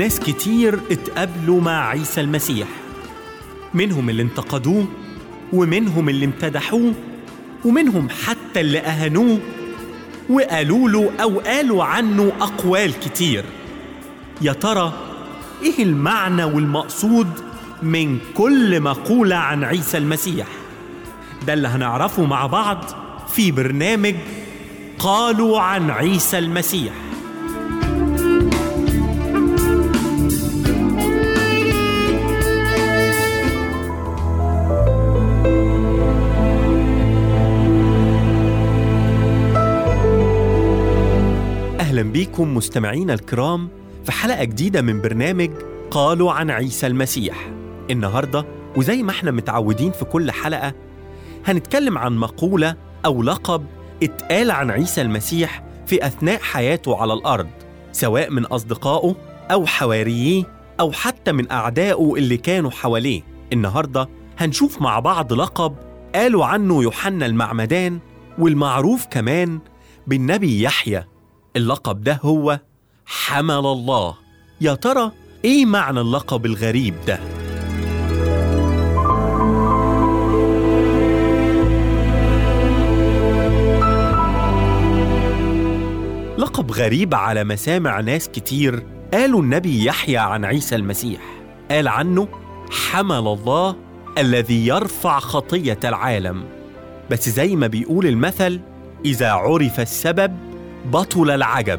ناس كتير اتقابلوا مع عيسى المسيح منهم اللي انتقدوه ومنهم اللي امتدحوه ومنهم حتى اللي أهانوه وقالوا له أو قالوا عنه أقوال كتير يا ترى إيه المعنى والمقصود من كل مقولة عن عيسى المسيح ده اللي هنعرفه مع بعض في برنامج قالوا عن عيسى المسيح أهلا بيكم مستمعينا الكرام في حلقة جديدة من برنامج قالوا عن عيسى المسيح النهاردة وزي ما احنا متعودين في كل حلقة هنتكلم عن مقولة أو لقب اتقال عن عيسى المسيح في أثناء حياته على الأرض سواء من أصدقائه أو حواريه أو حتى من أعدائه اللي كانوا حواليه النهاردة هنشوف مع بعض لقب قالوا عنه يوحنا المعمدان والمعروف كمان بالنبي يحيى اللقب ده هو حمل الله يا ترى ايه معنى اللقب الغريب ده لقب غريب على مسامع ناس كتير قالوا النبي يحيى عن عيسى المسيح قال عنه حمل الله الذي يرفع خطيه العالم بس زي ما بيقول المثل اذا عرف السبب بطل العجب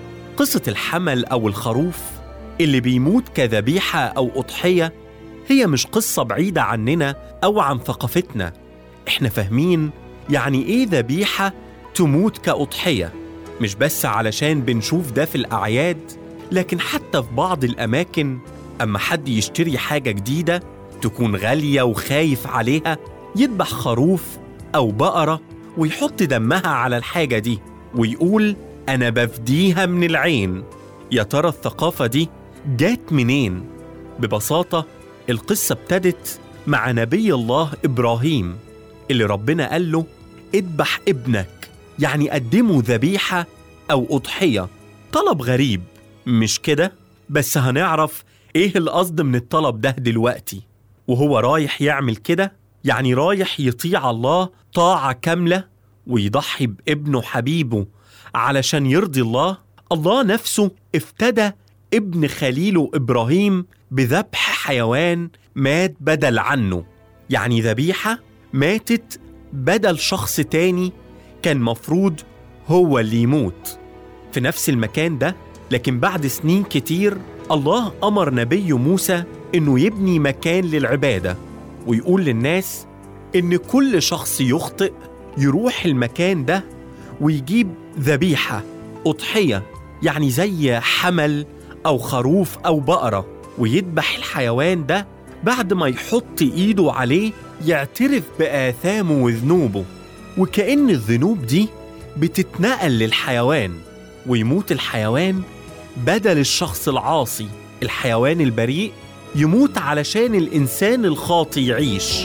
قصة الحمل أو الخروف اللي بيموت كذبيحة أو أضحية هي مش قصة بعيدة عننا أو عن ثقافتنا إحنا فاهمين يعني إيه ذبيحة تموت كأضحية مش بس علشان بنشوف ده في الأعياد لكن حتى في بعض الأماكن أما حد يشتري حاجة جديدة تكون غالية وخايف عليها يذبح خروف أو بقرة ويحط دمها على الحاجة دي ويقول أنا بفديها من العين يا ترى الثقافة دي جات منين؟ ببساطة القصة ابتدت مع نبي الله إبراهيم اللي ربنا قال له اذبح ابنك يعني قدمه ذبيحة أو أضحية طلب غريب مش كده؟ بس هنعرف إيه القصد من الطلب ده دلوقتي وهو رايح يعمل كده يعني رايح يطيع الله طاعة كاملة ويضحي بابنه حبيبه علشان يرضي الله الله نفسه افتدى ابن خليله ابراهيم بذبح حيوان مات بدل عنه يعني ذبيحه ماتت بدل شخص تاني كان مفروض هو اللي يموت في نفس المكان ده لكن بعد سنين كتير الله امر نبيه موسى انه يبني مكان للعباده ويقول للناس ان كل شخص يخطئ يروح المكان ده ويجيب ذبيحة أضحية يعني زي حمل أو خروف أو بقرة ويذبح الحيوان ده بعد ما يحط إيده عليه يعترف بآثامه وذنوبه وكأن الذنوب دي بتتنقل للحيوان ويموت الحيوان بدل الشخص العاصي الحيوان البريء يموت علشان الإنسان الخاطي يعيش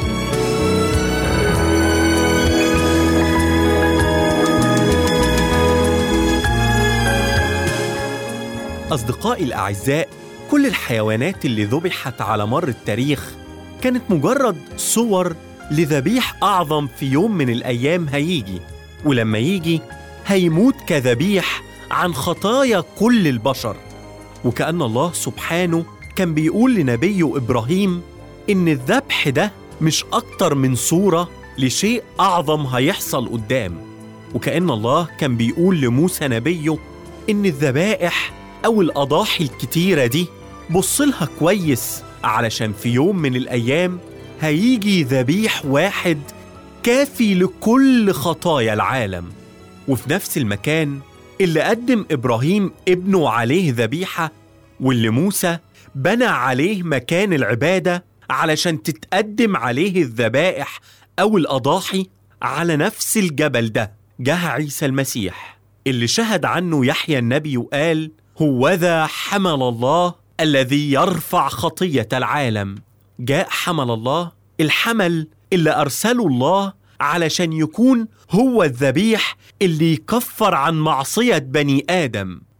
أصدقائي الأعزاء كل الحيوانات اللي ذبحت على مر التاريخ كانت مجرد صور لذبيح أعظم في يوم من الأيام هيجي ولما يجي هيموت كذبيح عن خطايا كل البشر وكأن الله سبحانه كان بيقول لنبيه إبراهيم إن الذبح ده مش أكتر من صورة لشيء أعظم هيحصل قدام وكأن الله كان بيقول لموسى نبيه إن الذبائح أو الأضاحي الكتيرة دي بصلها كويس علشان في يوم من الأيام هيجي ذبيح واحد كافي لكل خطايا العالم وفي نفس المكان اللي قدم إبراهيم ابنه عليه ذبيحة واللي موسى بنى عليه مكان العبادة علشان تتقدم عليه الذبائح أو الأضاحي على نفس الجبل ده جه عيسى المسيح اللي شهد عنه يحيى النبي وقال هوذا حمل الله الذي يرفع خطيه العالم جاء حمل الله الحمل اللي ارسله الله علشان يكون هو الذبيح اللي يكفر عن معصيه بني ادم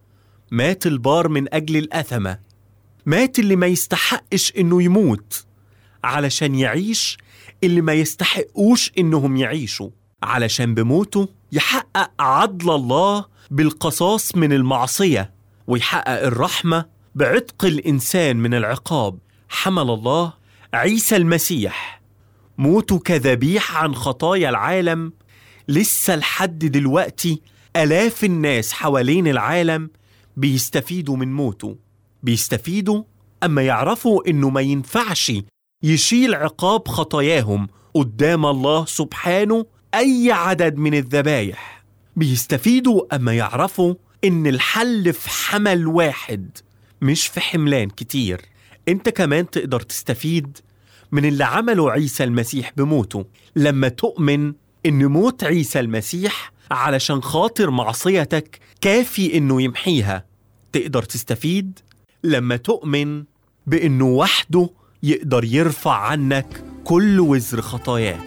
مات البار من أجل الأثمة مات اللي ما يستحقش إنه يموت علشان يعيش اللي ما يستحقوش إنهم يعيشوا علشان بموته يحقق عدل الله بالقصاص من المعصية ويحقق الرحمة بعتق الإنسان من العقاب حمل الله عيسى المسيح موته كذبيح عن خطايا العالم لسه لحد دلوقتي آلاف الناس حوالين العالم بيستفيدوا من موته بيستفيدوا أما يعرفوا إنه ما ينفعش يشيل عقاب خطاياهم قدام الله سبحانه أي عدد من الذبايح بيستفيدوا أما يعرفوا إن الحل في حمل واحد مش في حملان كتير انت كمان تقدر تستفيد من اللي عمله عيسى المسيح بموته لما تؤمن ان موت عيسى المسيح علشان خاطر معصيتك كافي انه يمحيها تقدر تستفيد لما تؤمن بانه وحده يقدر يرفع عنك كل وزر خطاياك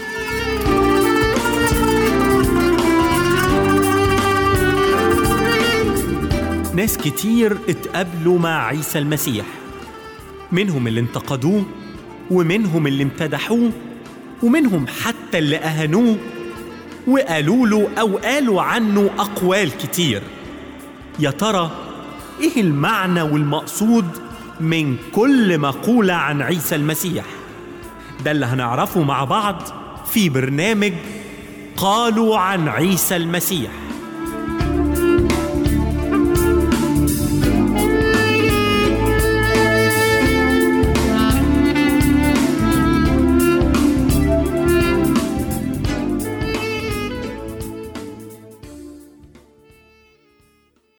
ناس كتير اتقابلوا مع عيسى المسيح منهم اللي انتقدوه ومنهم اللي امتدحوه ومنهم حتى اللي أهانوه وقالوا له أو قالوا عنه أقوال كتير يا ترى إيه المعنى والمقصود من كل مقولة عن عيسى المسيح ده اللي هنعرفه مع بعض في برنامج قالوا عن عيسى المسيح